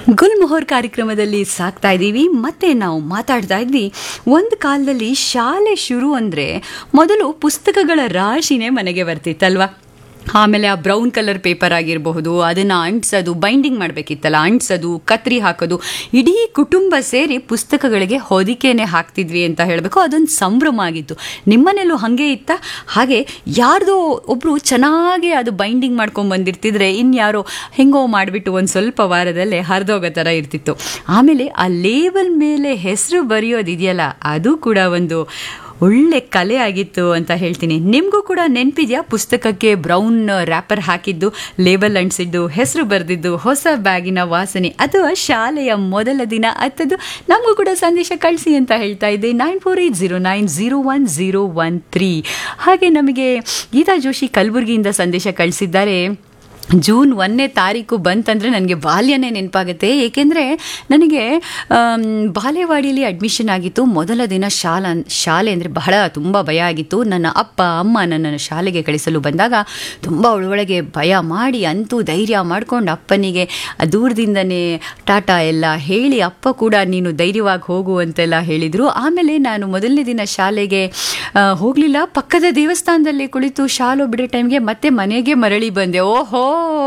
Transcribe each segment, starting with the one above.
ಗುಲ್ಮೊಹರ್ ಕಾರ್ಯಕ್ರಮದಲ್ಲಿ ಸಾಕ್ತಾ ಇದ್ದೀವಿ ಮತ್ತೆ ನಾವು ಮಾತಾಡ್ತಾ ಇದ್ವಿ ಒಂದು ಕಾಲದಲ್ಲಿ ಶಾಲೆ ಶುರು ಅಂದರೆ ಮೊದಲು ಪುಸ್ತಕಗಳ ರಾಶಿನೇ ಮನೆಗೆ ಬರ್ತಿತ್ತಲ್ವಾ ಆಮೇಲೆ ಆ ಬ್ರೌನ್ ಕಲರ್ ಪೇಪರ್ ಆಗಿರಬಹುದು ಅದನ್ನು ಅಂಟಿಸೋದು ಬೈಂಡಿಂಗ್ ಮಾಡಬೇಕಿತ್ತಲ್ಲ ಅಂಟಿಸೋದು ಕತ್ರಿ ಹಾಕೋದು ಇಡೀ ಕುಟುಂಬ ಸೇರಿ ಪುಸ್ತಕಗಳಿಗೆ ಹೊದಿಕೆನೆ ಹಾಕ್ತಿದ್ವಿ ಅಂತ ಹೇಳಬೇಕು ಅದೊಂದು ಸಂಭ್ರಮ ಆಗಿತ್ತು ನಿಮ್ಮನೇಲೂ ಹಾಗೆ ಇತ್ತ ಹಾಗೆ ಯಾರ್ದೋ ಒಬ್ಬರು ಚೆನ್ನಾಗಿ ಅದು ಬೈಂಡಿಂಗ್ ಮಾಡ್ಕೊಂಡು ಬಂದಿರ್ತಿದ್ರೆ ಇನ್ಯಾರೋ ಹೆಂಗೋ ಮಾಡಿಬಿಟ್ಟು ಒಂದು ಸ್ವಲ್ಪ ವಾರದಲ್ಲೇ ಹರಿದೋಗೋ ಥರ ಇರ್ತಿತ್ತು ಆಮೇಲೆ ಆ ಲೇಬಲ್ ಮೇಲೆ ಹೆಸರು ಬರೆಯೋದಿದೆಯಲ್ಲ ಅದು ಕೂಡ ಒಂದು ಒಳ್ಳೆ ಕಲೆ ಆಗಿತ್ತು ಅಂತ ಹೇಳ್ತೀನಿ ನಿಮಗೂ ಕೂಡ ನೆನಪಿದೆಯಾ ಪುಸ್ತಕಕ್ಕೆ ಬ್ರೌನ್ ರ್ಯಾಪರ್ ಹಾಕಿದ್ದು ಲೇಬಲ್ ಅಂಟಿಸಿದ್ದು ಹೆಸರು ಬರೆದಿದ್ದು ಹೊಸ ಬ್ಯಾಗಿನ ವಾಸನೆ ಅಥವಾ ಶಾಲೆಯ ಮೊದಲ ದಿನ ಅತ್ತದ್ದು ನಮಗೂ ಕೂಡ ಸಂದೇಶ ಕಳಿಸಿ ಅಂತ ಹೇಳ್ತಾ ಇದ್ದೆ nine four eight zero nine zero one zero one three ಹಾಗೆ ನಮಗೆ ಗೀತಾ ಜೋಶಿ ಕಲಬುರಗಿಯಿಂದ ಸಂದೇಶ ಕಳಿಸಿದ್ದಾರೆ ಜೂನ್ ಒಂದನೇ ತಾರೀಕು ಬಂತಂದರೆ ನನಗೆ ಬಾಲ್ಯನೇ ನೆನಪಾಗುತ್ತೆ ಏಕೆಂದರೆ ನನಗೆ ಆಮ್, ಬಾಲೆವಾಡಿಯಲ್ಲಿ ಅಡ್ಮಿಷನ್ ಆಗಿತ್ತು ಮೊದಲ ದಿನ ಶಾಲಾ ಶಾಲೆ ಅಂದರೆ ಬಹಳ ತುಂಬ ಭಯ ಆಗಿತ್ತು ನನ್ನ ಅಪ್ಪ ಅಮ್ಮ ನನ್ನನ್ನು ಶಾಲೆಗೆ ಕಳಿಸಲು ಬಂದಾಗ ತುಂಬ ಒಳೊಳಗೆ ಭಯ ಮಾಡಿ ಅಂತೂ ಧೈರ್ಯ ಮಾಡ್ಕೊಂಡು ಅಪ್ಪನಿಗೆ ದೂರದಿಂದನೇ ಟಾಟಾ ಎಲ್ಲ ಹೇಳಿ ಅಪ್ಪ ಕೂಡ ನೀನು ಧೈರ್ಯವಾಗಿ ಹೋಗು ಅಂತೆಲ್ಲ ಹೇಳಿದರು ಆಮೇಲೆ ನಾನು ಮೊದಲನೇ ದಿನ ಶಾಲೆಗೆ ಆ, ಹೋಗಲಿಲ್ಲ ಪಕ್ಕದ ದೇವಸ್ಥಾನದಲ್ಲಿ ಕುಳಿತು ಶಾಲು ಬಿಡೋ ಟೈಮ್ಗೆ ಮತ್ತೆ ಮನೆಗೆ ಮರಳಿ ಬಂದೆ ಓಹೋ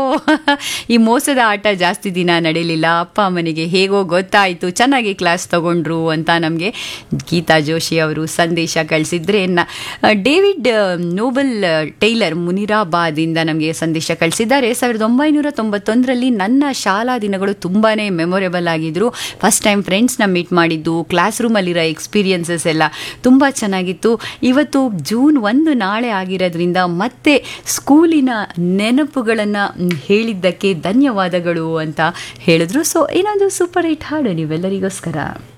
ಈ ಮೋಸದ ಆಟ ಜಾಸ್ತಿ ದಿನ ನಡೀಲಿಲ್ಲ ಅಪ್ಪ ಅಮ್ಮನಿಗೆ ಹೇಗೋ ಗೊತ್ತಾಯಿತು ಚೆನ್ನಾಗಿ ಕ್ಲಾಸ್ ತಗೊಂಡ್ರು ಅಂತ ನಮಗೆ ಗೀತಾ ಜೋಶಿ ಅವರು ಸಂದೇಶ ಕಳಿಸಿದ್ರೆ ನ ಡೇವಿಡ್ ನೋಬಲ್ ಟೈಲರ್ ಮುನಿರಾಬಾದಿಂದ ನಮಗೆ ಸಂದೇಶ ಕಳಿಸಿದ್ದಾರೆ ಸಾವಿರದ ಒಂಬೈನೂರ ತೊಂಬತ್ತೊಂದರಲ್ಲಿ ನನ್ನ ಶಾಲಾ ದಿನಗಳು ತುಂಬಾ ಮೆಮೊರೇಬಲ್ ಆಗಿದ್ರು ಫಸ್ಟ್ ಟೈಮ್ ಫ್ರೆಂಡ್ಸ್ನ ಮೀಟ್ ಮಾಡಿದ್ದು ಕ್ಲಾಸ್ ರೂಮಲ್ಲಿರೋ ಎಕ್ಸ್ಪೀರಿಯನ್ಸಸ್ ಎಲ್ಲ ತುಂಬ ಚೆನ್ನಾಗಿತ್ತು ಇವತ್ತು ಜೂನ್ ಒಂದು ನಾಳೆ ಆಗಿರೋದ್ರಿಂದ ಮತ್ತೆ ಸ್ಕೂಲಿನ ನೆನಪುಗಳನ್ನು ಹೇಳಿದ್ದಕ್ಕೆ ಧನ್ಯವಾದಗಳು ಅಂತ ಹೇಳಿದ್ರು ಸೊ ಇನ್ನೊಂದು ಸೂಪರ್ ಹಿಟ್ ಹಾಡು ನೀವೆಲ್ಲರಿಗೋಸ್ಕರ